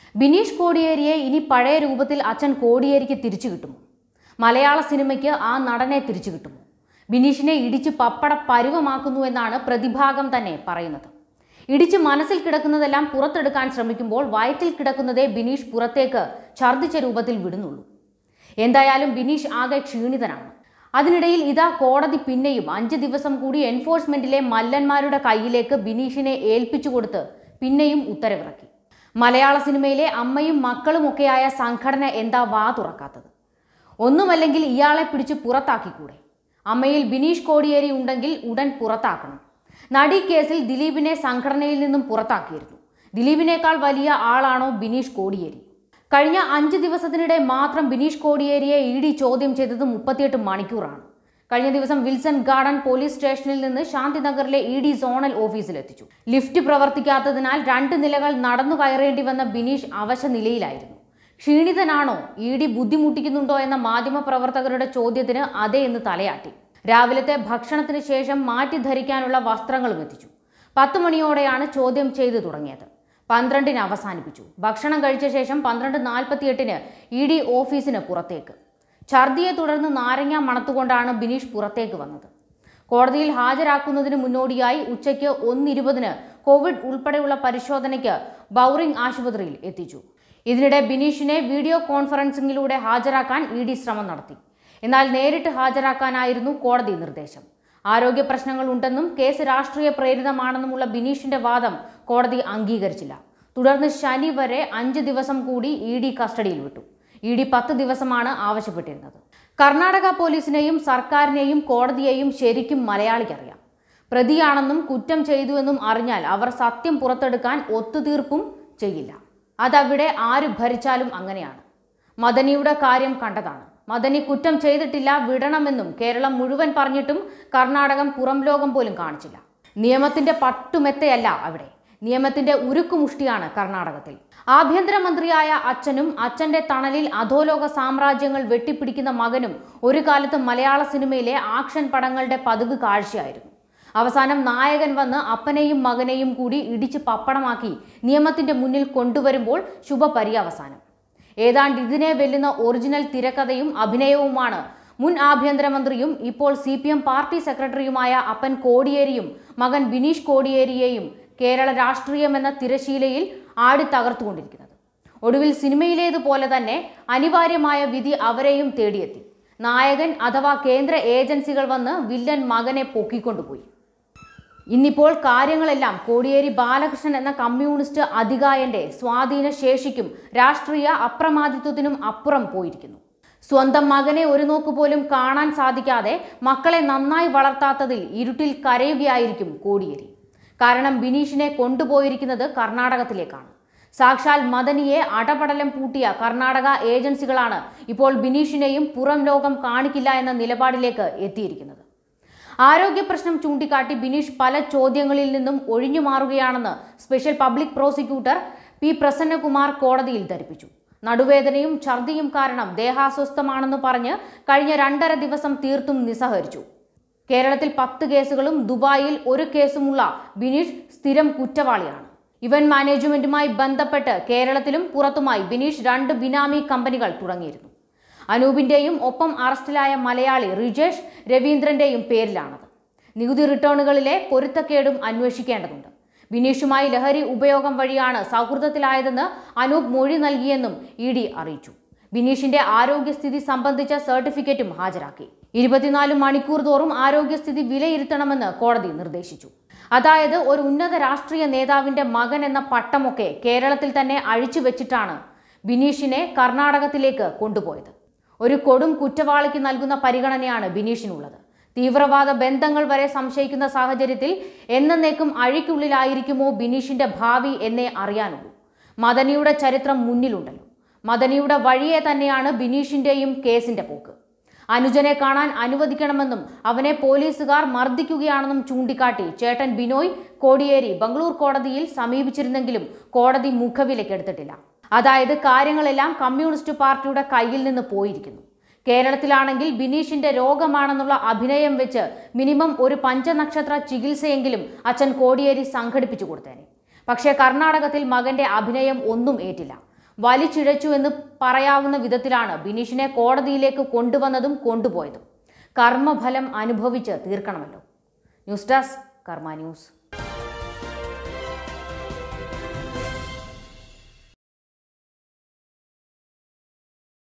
ബിനീഷ് കോടിയേരിയെ ഇനി പഴയ രൂപത്തിൽ അച്ഛൻ കോടിയേരിക്ക് തിരിച്ചു കിട്ടുമോ മലയാള സിനിമയ്ക്ക് ആ നടനെ തിരിച്ചു കിട്ടുമോ ബിനീഷിനെ ഇടിച്ച് പപ്പട പരുവമാക്കുന്നു എന്നാണ് പ്രതിഭാഗം തന്നെ പറയുന്നത് ഇടിച്ച് മനസ്സിൽ കിടക്കുന്നതെല്ലാം പുറത്തെടുക്കാൻ ശ്രമിക്കുമ്പോൾ വയറ്റിൽ കിടക്കുന്നതേ ബിനീഷ് പുറത്തേക്ക് ഛർദ്ദിച്ച രൂപത്തിൽ വിടുന്നുള്ളൂ എന്തായാലും ബിനീഷ് ആകെ ക്ഷീണിതനാണ് അതിനിടയിൽ ഇതാ കോടതി പിന്നെയും അഞ്ച് ദിവസം കൂടി എൻഫോഴ്സ്മെന്റിലെ മല്ലന്മാരുടെ കയ്യിലേക്ക് ബിനീഷിനെ ഏൽപ്പിച്ചു കൊടുത്ത് പിന്നെയും ഉത്തരവിറക്കി മലയാള സിനിമയിലെ അമ്മയും മക്കളും ഒക്കെയായ സംഘടന എന്താ വാ തുറക്കാത്തത് ഒന്നുമല്ലെങ്കിൽ ഇയാളെ പിടിച്ച് പുറത്താക്കിക്കൂടെ അമ്മയിൽ ബിനീഷ് കോടിയേരി ഉണ്ടെങ്കിൽ ഉടൻ പുറത്താക്കണം നടി കേസിൽ ദിലീപിനെ സംഘടനയിൽ നിന്നും പുറത്താക്കിയിരുന്നു ദിലീപിനേക്കാൾ വലിയ ആളാണോ ബിനീഷ് കോടിയേരി കഴിഞ്ഞ അഞ്ച് ദിവസത്തിനിടെ മാത്രം ബിനീഷ് കോടിയേരിയെ ഇ ഡി ചോദ്യം ചെയ്തത് മുപ്പത്തിയെട്ട് മണിക്കൂറാണ് കഴിഞ്ഞ ദിവസം വിൽസൺ ഗാർഡൻ പോലീസ് സ്റ്റേഷനിൽ നിന്ന് ശാന്തിനഗറിലെ ഇ ഡി സോണൽ ഓഫീസിലെത്തിച്ചു ലിഫ്റ്റ് പ്രവർത്തിക്കാത്തതിനാൽ രണ്ട് നിലകൾ നടന്നു കയറേണ്ടി വന്ന ബിനീഷ് അവശ നിലയിലായിരുന്നു ക്ഷീണിതനാണോ ഇ ഡി ബുദ്ധിമുട്ടിക്കുന്നുണ്ടോ എന്ന മാധ്യമപ്രവർത്തകരുടെ ചോദ്യത്തിന് അതെ എന്ന് തലയാട്ടി രാവിലത്തെ ഭക്ഷണത്തിന് ശേഷം മാറ്റി ധരിക്കാനുള്ള വസ്ത്രങ്ങളും എത്തിച്ചു പത്ത് മണിയോടെയാണ് ചോദ്യം ചെയ്തു തുടങ്ങിയത് പന്ത്രണ്ടിന് അവസാനിപ്പിച്ചു ഭക്ഷണം കഴിച്ച ശേഷം പന്ത്രണ്ട് നാൽപ്പത്തിയെട്ടിന് ഇ ഡി ഓഫീസിന് പുറത്തേക്ക് ഛർദിയെ തുടർന്ന് നാരങ്ങ മണത്തുകൊണ്ടാണ് ബിനീഷ് പുറത്തേക്ക് വന്നത് കോടതിയിൽ ഹാജരാക്കുന്നതിന് മുന്നോടിയായി ഉച്ചയ്ക്ക് ഒന്നിരുപതിന് കോവിഡ് ഉൾപ്പെടെയുള്ള പരിശോധനയ്ക്ക് ബൗറിംഗ് ആശുപത്രിയിൽ എത്തിച്ചു ഇതിനിടെ ബിനീഷിനെ വീഡിയോ കോൺഫറൻസിംഗിലൂടെ ഹാജരാക്കാൻ ഇ ഡി ശ്രമം നടത്തി എന്നാൽ നേരിട്ട് ഹാജരാക്കാനായിരുന്നു കോടതി നിർദ്ദേശം ആരോഗ്യ പ്രശ്നങ്ങൾ ഉണ്ടെന്നും കേസ് രാഷ്ട്രീയ പ്രേരിതമാണെന്നുമുള്ള ബിനീഷിന്റെ വാദം കോടതി അംഗീകരിച്ചില്ല തുടർന്ന് ശനി വരെ അഞ്ച് ദിവസം കൂടി ഇ ഡി കസ്റ്റഡിയിൽ വിട്ടു ഇ ഡി പത്ത് ദിവസമാണ് ആവശ്യപ്പെട്ടിരുന്നത് കർണാടക പോലീസിനെയും സർക്കാരിനെയും കോടതിയെയും ശരിക്കും മലയാളിക്കറിയാം പ്രതിയാണെന്നും കുറ്റം ചെയ്തുവെന്നും അറിഞ്ഞാൽ അവർ സത്യം പുറത്തെടുക്കാൻ ഒത്തുതീർപ്പും ചെയ്യില്ല അതവിടെ ആര് ഭരിച്ചാലും അങ്ങനെയാണ് മദനിയുടെ കാര്യം കണ്ടതാണ് മദനി കുറ്റം ചെയ്തിട്ടില്ല വിടണമെന്നും കേരളം മുഴുവൻ പറഞ്ഞിട്ടും കർണാടകം പുറം ലോകം പോലും കാണിച്ചില്ല നിയമത്തിന്റെ പട്ടുമെത്തയല്ല അവിടെ നിയമത്തിന്റെ ഉരുക്കുമുഷ്ടിയാണ് കർണാടകത്തിൽ ആഭ്യന്തരമന്ത്രിയായ അച്ഛനും അച്ഛന്റെ തണലിൽ അധോലോക സാമ്രാജ്യങ്ങൾ വെട്ടിപ്പിടിക്കുന്ന മകനും ഒരു കാലത്ത് മലയാള സിനിമയിലെ ആക്ഷൻ പടങ്ങളുടെ പതിവ് കാഴ്ചയായിരുന്നു അവസാനം നായകൻ വന്ന് അപ്പനെയും മകനെയും കൂടി ഇടിച്ച് പപ്പടമാക്കി നിയമത്തിന്റെ മുന്നിൽ കൊണ്ടുവരുമ്പോൾ ശുഭപര്യവസാനം ഏതാണ്ട് ഇതിനെ വെല്ലുന്ന ഒറിജിനൽ തിരക്കഥയും അഭിനയവുമാണ് മുൻ ആഭ്യന്തരമന്ത്രിയും ഇപ്പോൾ സി പി എം പാർട്ടി സെക്രട്ടറിയുമായ അപ്പൻ കോടിയേരിയും മകൻ ബിനീഷ് കോടിയേരിയെയും കേരള രാഷ്ട്രീയമെന്ന തിരശീലയിൽ ആടി തകർത്തുകൊണ്ടിരിക്കുന്നത് ഒടുവിൽ സിനിമയിലേതുപോലെ തന്നെ അനിവാര്യമായ വിധി അവരെയും തേടിയെത്തി നായകൻ അഥവാ കേന്ദ്ര ഏജൻസികൾ വന്ന് വില്ലൻ മകനെ പൊക്കിക്കൊണ്ടുപോയി ഇന്നിപ്പോൾ കാര്യങ്ങളെല്ലാം കോടിയേരി ബാലകൃഷ്ണൻ എന്ന കമ്മ്യൂണിസ്റ്റ് അധികായന്റെ സ്വാധീന ശേഷിക്കും രാഷ്ട്രീയ അപ്രമാദിത്വത്തിനും അപ്പുറം പോയിരിക്കുന്നു സ്വന്തം മകനെ ഒരു നോക്ക് പോലും കാണാൻ സാധിക്കാതെ മക്കളെ നന്നായി വളർത്താത്തതിൽ ഇരുട്ടിൽ കരയുകയായിരിക്കും കോടിയേരി കാരണം ബിനീഷിനെ കൊണ്ടുപോയിരിക്കുന്നത് കർണാടകത്തിലേക്കാണ് സാക്ഷാൽ മദനിയെ അടപടലം പൂട്ടിയ കർണാടക ഏജൻസികളാണ് ഇപ്പോൾ ബിനീഷിനെയും പുറം ലോകം കാണിക്കില്ല എന്ന നിലപാടിലേക്ക് എത്തിയിരിക്കുന്നത് ആരോഗ്യ പ്രശ്നം ചൂണ്ടിക്കാട്ടി ബിനീഷ് പല ചോദ്യങ്ങളിൽ നിന്നും ഒഴിഞ്ഞു മാറുകയാണെന്ന് special public prosecutor P Prasannakumar കോടതിയിൽ ധരിപ്പിച്ചു നടുവേദനയും ഛർദിയും കാരണം ദേഹാസ്വസ്ഥമാണെന്ന് പറഞ്ഞ് കഴിഞ്ഞ രണ്ടര ദിവസം തീർത്തും നിസ്സഹരിച്ചു കേരളത്തിൽ പത്ത് കേസുകളും ദുബായിൽ ഒരു കേസുമുള്ള ബിനീഷ് സ്ഥിരം കുറ്റവാളിയാണ് ഇവന്റ് മാനേജ്മെന്റുമായി ബന്ധപ്പെട്ട് കേരളത്തിലും പുറത്തുമായി ബിനീഷ് രണ്ട് ബിനാമി കമ്പനികൾ തുടങ്ങിയിരുന്നു അനൂപിന്റെയും ഒപ്പം അറസ്റ്റിലായ മലയാളി റിജേഷ് രവീന്ദ്രന്റെയും പേരിലാണത് നികുതി റിട്ടേണുകളിലെ പൊരുത്തക്കേടും അന്വേഷിക്കേണ്ടതുണ്ട് ബിനീഷുമായി ലഹരി ഉപയോഗം വഴിയാണ് സൗഹൃദത്തിലായതെന്ന് അനൂപ് മൊഴി നൽകിയെന്നും ഇ ഡി അറിയിച്ചു ബിനീഷിന്റെ ആരോഗ്യസ്ഥിതി സംബന്ധിച്ച സർട്ടിഫിക്കറ്റും ഹാജരാക്കി ഇരുപത്തിനാല് മണിക്കൂർ തോറും ആരോഗ്യസ്ഥിതി വിലയിരുത്തണമെന്ന് കോടതി നിർദ്ദേശിച്ചു അതായത് ഒരു ഉന്നത രാഷ്ട്രീയ നേതാവിന്റെ മകൻ എന്ന പട്ടമൊക്കെ കേരളത്തിൽ തന്നെ അഴിച്ചു വെച്ചിട്ടാണ് ബിനീഷിനെ കർണാടകത്തിലേക്ക് കൊണ്ടുപോയത് ഒരു കൊടും കുറ്റവാളിക്ക് നൽകുന്ന പരിഗണനയാണ് ബിനീഷിനുള്ളത് തീവ്രവാദ ബന്ധങ്ങൾ വരെ സംശയിക്കുന്ന സാഹചര്യത്തിൽ എന്നേക്കും അഴിക്കുള്ളിലായിരിക്കുമോ ബിനീഷിന്റെ ഭാവി എന്നേ അറിയാനുള്ളൂ മദനിയുടെ ചരിത്രം മുന്നിലുണ്ടല്ലോ മദനിയുടെ വഴിയെ തന്നെയാണ് ബിനീഷിന്റെയും കേസിന്റെ പോക്ക് അനുജനെ കാണാൻ അനുവദിക്കണമെന്നും അവനെ പോലീസുകാർ മർദ്ദിക്കുകയാണെന്നും ചൂണ്ടിക്കാട്ടി ചേട്ടൻ ബിനോയ് കോടിയേരി ബംഗളൂർ കോടതിയിൽ സമീപിച്ചിരുന്നെങ്കിലും കോടതി മുഖവിലക്കെടുത്തിട്ടില്ല അതായത് കാര്യങ്ങളെല്ലാം കമ്മ്യൂണിസ്റ്റ് പാർട്ടിയുടെ കയ്യിൽ നിന്ന് പോയിരിക്കുന്നു കേരളത്തിലാണെങ്കിൽ ബിനീഷിന്റെ രോഗമാണെന്നുള്ള അഭിനയം വെച്ച് മിനിമം ഒരു പഞ്ചനക്ഷത്ര ചികിത്സയെങ്കിലും അച്ഛൻ കോടിയേരി സംഘടിപ്പിച്ചു കൊടുത്തേനെ പക്ഷേ കർണാടകത്തിൽ മകന്റെ അഭിനയം ഒന്നും ഏറ്റില്ല വലിച്ചിഴച്ചു എന്ന് പറയാവുന്ന വിധത്തിലാണ് ബിനീഷിനെ കോടതിയിലേക്ക് കൊണ്ടുവന്നതും കൊണ്ടുപോയതും കർമ്മഫലം അനുഭവിച്ച് തീർക്കണമല്ലോ ന്യൂസ് ഡെസ്ക് കർമ്മ ന്യൂസ്